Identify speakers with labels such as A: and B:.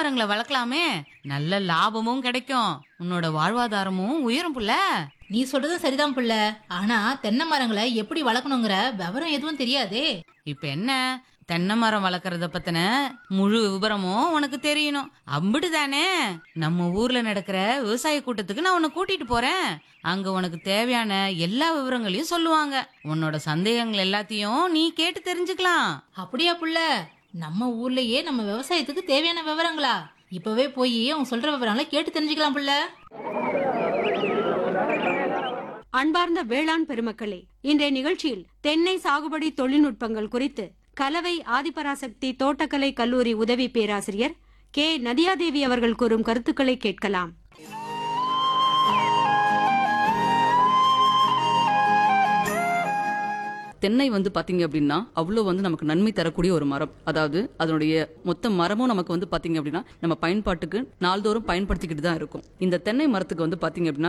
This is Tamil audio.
A: மரங்களை வளர்க்கலாமே நல்ல லாபமும் கிடைக்கும் உன்னோட வாழ்வாதாரமும் உயரும் புள்ள
B: நீ சொல்றது சரிதான் புள்ள ஆனா தென்னை மரங்களை எப்படி வளர்க்கணுங்கிற விவரம் எதுவும் தெரியாதே
A: இப்ப என்ன தென்னை மரம் வளர்க்கறத பத்தின முழு விவரமும் உனக்கு தெரியணும் அம்பிட்டு தானே நம்ம ஊர்ல நடக்கிற விவசாய கூட்டத்துக்கு நான் உன்னை கூட்டிட்டு போறேன் அங்க உனக்கு தேவையான எல்லா விவரங்களையும் சொல்லுவாங்க உன்னோட சந்தேகங்கள் எல்லாத்தையும் நீ கேட்டு தெரிஞ்சுக்கலாம்
B: அப்படியா புள்ள நம்ம ஊர்லயே நம்ம விவசாயத்துக்கு தேவையான விவரங்களா இப்பவே போய் அவங்க சொல்ற விவரங்களை கேட்டு தெரிஞ்சுக்கலாம் புள்ள
C: அன்பார்ந்த வேளாண் பெருமக்களே இன்றைய நிகழ்ச்சியில் தென்னை சாகுபடி தொழில்நுட்பங்கள் குறித்து கலவை ஆதிபராசக்தி தோட்டக்கலை கல்லூரி உதவி பேராசிரியர் கே நதியாதேவி அவர்கள் கூறும் கருத்துக்களை கேட்கலாம்
D: தென்னை வந்து பாத்தீங்க அப்படின்னா அவ்வளோ வந்து நமக்கு நன்மை தரக்கூடிய ஒரு மரம் அதாவது அதனுடைய மொத்த மரமும் நமக்கு வந்து பாத்தீங்க அப்படின்னா நம்ம பயன்பாட்டுக்கு நாள்தோறும் பயன்படுத்திக்கிட்டு தான் இருக்கும் இந்த தென்னை மரத்துக்கு வந்து பாத்தீங்க அப்படின்னா